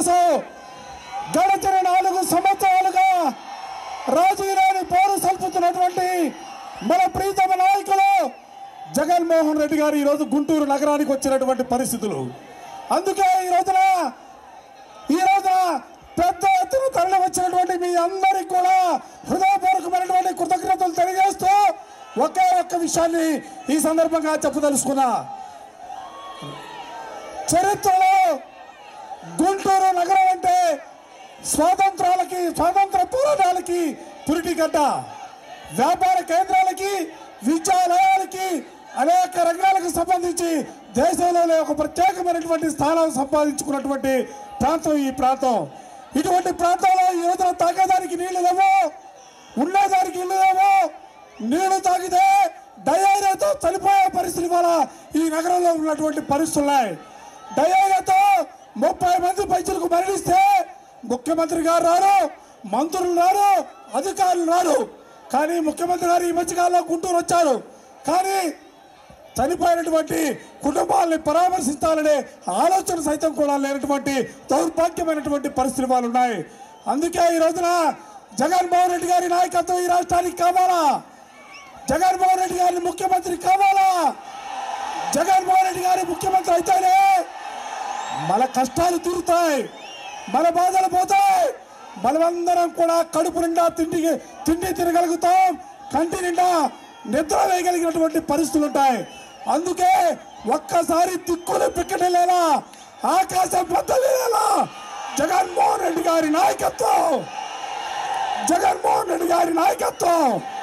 కోసం గడిచిన నాలుగు సంవత్సరాలుగా రాజీరాని పోరు సల్పుతున్నటువంటి మన ప్రీతమ నాయకులు జగన్మోహన్ రెడ్డి గారు ఈరోజు గుంటూరు నగరానికి వచ్చినటువంటి పరిస్థితులు అందుకే ఈ రోజున ఈ రోజున పెద్ద ఎత్తున తరలి వచ్చినటువంటి మీ అందరికి కూడా హృదయపూర్వకమైనటువంటి కృతజ్ఞతలు తెలియజేస్తూ ఒకే ఒక్క విషయాన్ని ఈ సందర్భంగా చెప్పదలుచుకున్నా చరిత్రలో గుంటూరు నగరం అంటే స్వాతంత్రాలకి స్వాతంత్ర పోరాటాలకి పురిటిగడ్డ వ్యాపార కేంద్రాలకి విద్యాలయాలకి అనేక రంగాలకు సంబంధించి దేశంలోనే ఒక ప్రత్యేకమైనటువంటి స్థానం సంపాదించుకున్నటువంటి ప్రాంతం ఈ ప్రాంతం ఇటువంటి ప్రాంతంలో ఈ రోజున తాగేదానికి నీళ్లు లేవు ఉండేదానికి ఇల్లు లేవు నీళ్లు తాగితే డయేరియాతో చనిపోయే పరిస్థితి వల్ల ఈ నగరంలో ఉన్నటువంటి పరిస్థితులు ఉన్నాయి డయేరియాతో ముప్పై మంది పైచులకు మరణిస్తే ముఖ్యమంత్రి గారు రారు మంత్రులు రారు అధికారులు రారు కానీ ముఖ్యమంత్రి గారు ఈ మధ్యకాలంలో గుంటూరు వచ్చారు కానీ చనిపోయినటువంటి కుటుంబాలని పరామర్శించాలనే ఆలోచన సైతం కూడా లేనటువంటి దౌర్భాగ్యమైనటువంటి పరిస్థితులు వాళ్ళు ఉన్నాయి అందుకే ఈ రోజున జగన్మోహన్ రెడ్డి గారి నాయకత్వం ఈ రాష్ట్రానికి కావాలా జగన్మోహన్ రెడ్డి గారిని ముఖ్యమంత్రి కావాలా జగన్మోహన్ రెడ్డి గారి ముఖ్యమంత్రి అయితేనే మన కష్టాలు తీరుతాయి మన బాధలు పోతాయి మనమందరం కూడా కడుపు నిండా తిండి తిండి తినగలుగుతాం కంటి నిండా నిద్ర వేయగలిగినటువంటి పరిస్థితులు ఉంటాయి అందుకే ఒక్కసారి దిక్కులు పిక్కటలేలా ఆకాశం బద్దలేలా జగన్మోహన్ రెడ్డి గారి నాయకత్వం జగన్మోహన్ రెడ్డి గారి నాయకత్వం